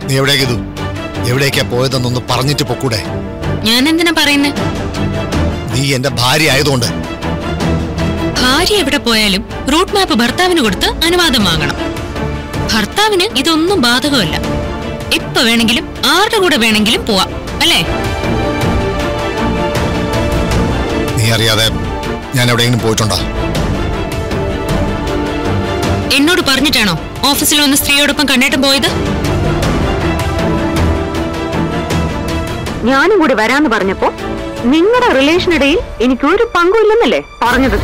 നീ എവിടേക്ക് ഇതു എവിടേക്കാ പോയതെന്നൊന്ന് പറഞ്ഞിട്ട് പൊക്കൂടെ ഞാൻ എന്തിനാ പറയുന്നേ നീ എന്റെ ഭാര്യ ആയതുകൊണ്ട് ഭാര്യ എവിടെ പോയാലും റൂട്ട് മാപ്പ് ഭർത്താവിന് കൊടുത്ത് അനുവാദം വാങ്ങണം ഭർത്താവിന് ഇതൊന്നും ബാധകമല്ല എപ്പോ വേണമെങ്കിലും ആരുടെ കൂടെ വേണമെങ്കിലും പോവാം അല്ലേ നീ അറിയാതെ ഞാൻ എവിടെയെങ്കിലും പോയിട്ടുണ്ടോ എന്നോട് പറഞ്ഞിട്ടാണോ ഓഫീസിൽ വന്ന് സ്ത്രീയോടൊപ്പം കണ്ണേട്ടം പോയത് ഞാനും കൂടി വരാന്ന് പറഞ്ഞപ്പോ നിങ്ങളുടെ റിലേഷനിടയിൽ എനിക്ക് ഒരു പങ്കുമില്ലെന്നല്ലേ പറഞ്ഞത്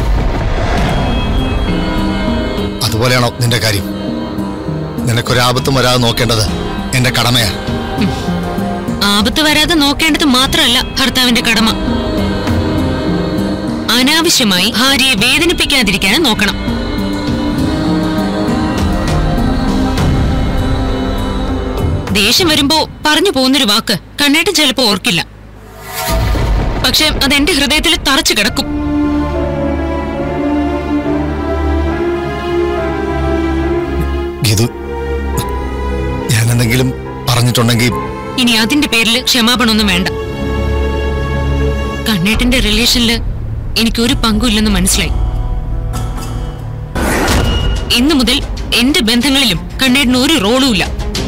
അതുപോലെയാണോ നിന്റെ കാര്യം നിനക്കൊരാപത്തും വരാതെ നോക്കേണ്ടത് എന്റെ കടമയാ ആപത്ത് വരാതെ നോക്കേണ്ടത് മാത്രമല്ല ഭർത്താവിന്റെ കടമ അനാവശ്യമായി ഭാര്യയെ വേദനിപ്പിക്കാതിരിക്കാനും നോക്കണം ദേഷ്യം വരുമ്പോ പറഞ്ഞു പോകുന്നൊരു വാക്ക് കണ്ണേട്ടൻ ചിലപ്പോ ഓർക്കില്ല പക്ഷെ അതെന്റെ ഹൃദയത്തിൽ തറച്ചു കിടക്കും ഗീതു ഞാൻ എന്തെങ്കിലും പറഞ്ഞിട്ടുണ്ടെങ്കിൽ ഇനി അതിന്റെ പേരിൽ ക്ഷമാപണമൊന്നും വേണ്ട കണ്ണേട്ടന്റെ റിലേഷനില് എനിക്കൊരു പങ്കുമില്ലെന്ന് മനസ്സിലായി ഇന്നു മുതൽ എന്റെ ബന്ധങ്ങളിലും കണ്ണേട്ടന് ഒരു റോളുമില്ല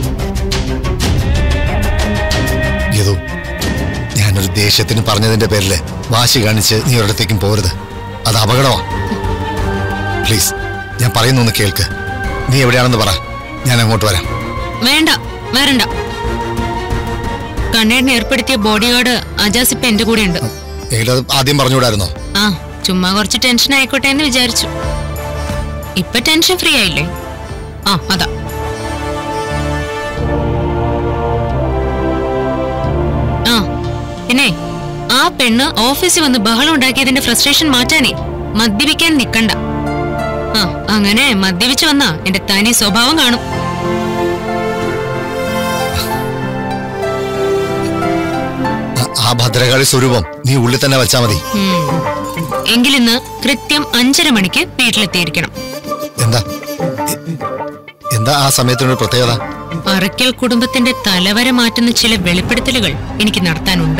ഗീതു ഞാനൊരു ദേഷ്യത്തിന് പറഞ്ഞതിന്റെ പേരില് വാശി കാണിച്ച് നീ ഒരിടത്തേക്കും പോരുത് അത് അപകടമാണ് പ്ലീസ് ഞാൻ പറയുന്നൊന്ന് കേൾക്ക് നീ എവിടെയാണെന്ന് പറ ഞാൻ അങ്ങോട്ട് വരാം വേണ്ട വരണ്ട കണ്ണേട്ടന് ഏർപ്പെടുത്തിയ ബോഡി ഗാർഡ് അജാസ് ഇപ്പൊ എന്റെ കൂടെ ഉണ്ട് എങ്കിലും അത് ആദ്യം പറഞ്ഞുകൂടായിരുന്നോ ആ ചുമ്മാ കുറച്ച് ടെൻഷൻ ആയിക്കോട്ടെ എന്ന് വിചാരിച്ചു ഇപ്പൊ ടെൻഷൻ ഫ്രീ ആയില്ലേ ആ അതാ ആ പിന്നെ ആ പെണ്ണ് ഓഫീസിൽ വന്ന് ബഹളം ഉണ്ടാക്കിയതിന്റെ ഫ്രസ്ട്രേഷൻ മാറ്റാനേ മദ്യപിക്കാൻ നിക്കണ്ട ആ അങ്ങനെ മദ്യപിച്ചു വന്നാ എന്റെ തനി സ്വഭാവം കാണും ആ- ആ ഭദ്രകാളി സ്വരൂപം നീ ഉള്ളിൽ തന്നെ വെച്ചാ മതി ഉം. എങ്കിലിന്ന് കൃത്യം അഞ്ചര മണിക്ക് വീട്ടിലെത്തിയിരിക്കണം എന്താ എ- എന്താ ആ സമയത്തിനൊരു പ്രത്യേകത അറയ്ക്കൽ കുടുംബത്തിന്റെ തലവര മാറ്റുന്ന ചില വെളിപ്പെടുത്തലുകൾ എനിക്ക് നടത്താനുണ്ട്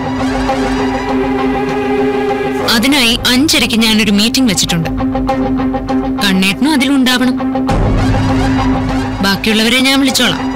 അതിനായി അഞ്ചരയ്ക്ക് ഞാനൊരു മീറ്റിംഗ് വെച്ചിട്ടുണ്ട് കണ്ണേട്ടനും അതിലുണ്ടാവണം ബാക്കിയുള്ളവരെ ഞാൻ വിളിച്ചോളാം